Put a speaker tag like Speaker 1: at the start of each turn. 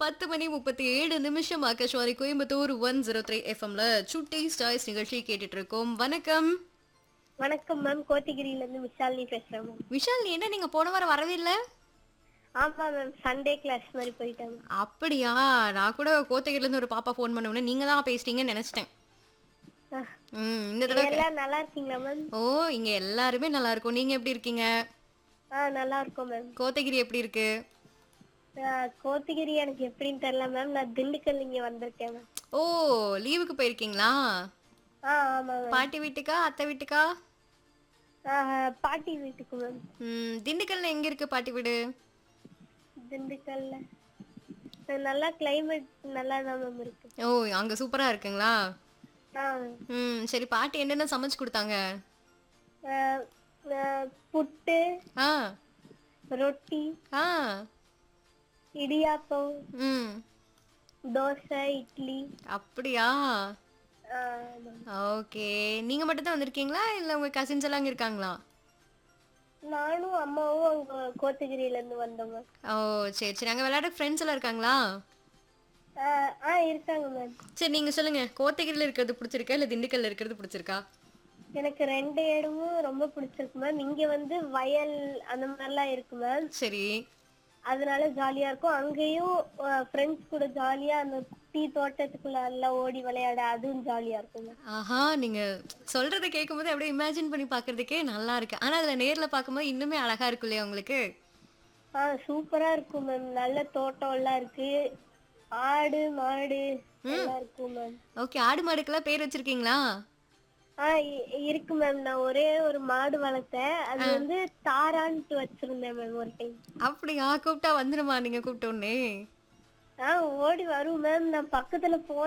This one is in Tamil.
Speaker 1: பத்து மணி முப்பத்தி ஏழு நிமிஷம் Akashvani Coimbatore one zero three எஃப்எம்ல சுட்டி ஸ்டாய்ஸ் நிகழ்ச்சி கேட்டுட்டு இருக்கோம் வணக்கம்
Speaker 2: வணக்கம் மேம் கோத்தகிரில இருந்து விஷாலினி பேசுறேன் மேம்
Speaker 1: விஷால் நீ என்ன நீங்க போன வாரம் வரவே இல்ல
Speaker 2: ஆமா மேம் சண்டே கிளாஸ் மாதிரி போயிட்டாங்க
Speaker 1: அப்படியா நான் கூட கோத்தகிரில இருந்து ஒரு பாப்பா ஃபோன் பண்ண நீங்க தான் பேசிட்டீங்கன்னு நினைச்சிட்டேன்
Speaker 2: அஹ்,
Speaker 1: ம் இந்த தடவை
Speaker 2: எல்லாம் நல்லா இருக்கீங்களா மேம்
Speaker 1: ஓ இங்க எல்லாருமே நல்லா இருக்கும் நீங்க எப்படி இருக்கீங்க
Speaker 2: ஆ நல்லா இருக்கோம் மேம்
Speaker 1: கோத்தகிரி எப்படி இருக்கு
Speaker 2: அஹ், கோத்தகிரி எனக்கு எப்படின்னு தெரியல மேம் நான் திண்டுக்கல் இங்க வந்திருக்கேன் மேம்
Speaker 1: ஓ லீவுக்கு போயிருக்கீங்களா
Speaker 2: ஆ ஆமா மேம்
Speaker 1: பாட்டி வீட்டுக்கா அத்தை வீட்டுக்கா
Speaker 2: ஆஹ், பாட்டி வீட்டுக்கு மேம்
Speaker 1: ம் திண்டுக்கல்ல எங்க இருக்கு பாட்டி வீடு
Speaker 2: திண்டுக்கல்ல அஹ், நல்லா கிளைமேட் நல்லா தான் மேம் இருக்கு
Speaker 1: ஓ அங்க சூப்பரா இருக்குங்களா
Speaker 2: ஆ
Speaker 1: ம் சரி பாட்டி என்னென்ன சமைச்சு கொடுத்தாங்க
Speaker 2: அஹ், அஹ், புட்டு
Speaker 1: ஆ
Speaker 2: ரொட்டி
Speaker 1: ஆ
Speaker 2: இடியாப்பம்
Speaker 1: ம்
Speaker 2: தோசை இட்லி
Speaker 1: அப்படியா
Speaker 2: ஆ, ஆமா.
Speaker 1: ஓகே நீங்க மட்டும் தான் வந்திருக்கீங்களா இல்ல உங்க கசின்ஸ் எல்லாம் அங்க இருக்காங்களா
Speaker 2: நானும் அம்மாவும் அங்க கோத்தகிரியில இருந்து வந்தோம் மேம்
Speaker 1: ஓ சரி சரி அங்க விளையாட ஃப்ரெண்ட்ஸ் எல்லாம் இருக்காங்களா
Speaker 2: ஆ ஆ இருக்காங்க மேம்
Speaker 1: சரி நீங்க சொல்லுங்க கோத்தகிரில இருக்கிறது பிடிச்சிருக்கா இல்ல திண்டுக்கல்ல இருக்கிறது பிடிச்சிருக்கா
Speaker 2: எனக்கு ரெண்டு இடமும் ரொம்ப பிடிச்சிருக்கு மேம் இங்க வந்து வயல் அந்த மாதிரிலாம் இருக்கு மேம்
Speaker 1: சரி
Speaker 2: அதனால ஜாலியா இருக்கும் அங்கேயும் ஃப்ரெண்ட்ஸ் கூட ஜாலியா அந்த டீ தோட்டத்துக்குள்ள எல்லாம் ஓடி விளையாட அதுவும் ஜாலியா இருக்கும் மேம்
Speaker 1: ஆஹா நீங்க சொல்றத கேட்கும்போது அப்படியே இமேஜின் பண்ணி பார்க்கிறதுக்கே நல்லா இருக்கு ஆனா அதுல நேர்ல பார்க்கும்போது இன்னுமே அழகா இருக்கும் இல்லையா உங்களுக்கு
Speaker 2: ஆ சூப்பரா இருக்கும் மேம் நல்ல தோட்டம் எல்லாம் இருக்கு ஆடு மாடு எல்லாம் இருக்கும் மேம்
Speaker 1: ஓகே ஆடு மாடுக்கெல்லாம் பேர் வச்சிருக்கீங்களா
Speaker 2: ஆ இ- இருக்கு மேம் நான் ஒரே ஒரு மாடு வளர்த்தேன் அது வந்து தாரான்ட்டு வச்சிருந்தேன் மேம் ஒரு டைம்
Speaker 1: அப்படியா கூப்பிட்டா வந்துருமா நீங்க கூப்பிட்ட உடனே
Speaker 2: ஆ ஓடி வரும் மேம் நான் பக்கத்துல போ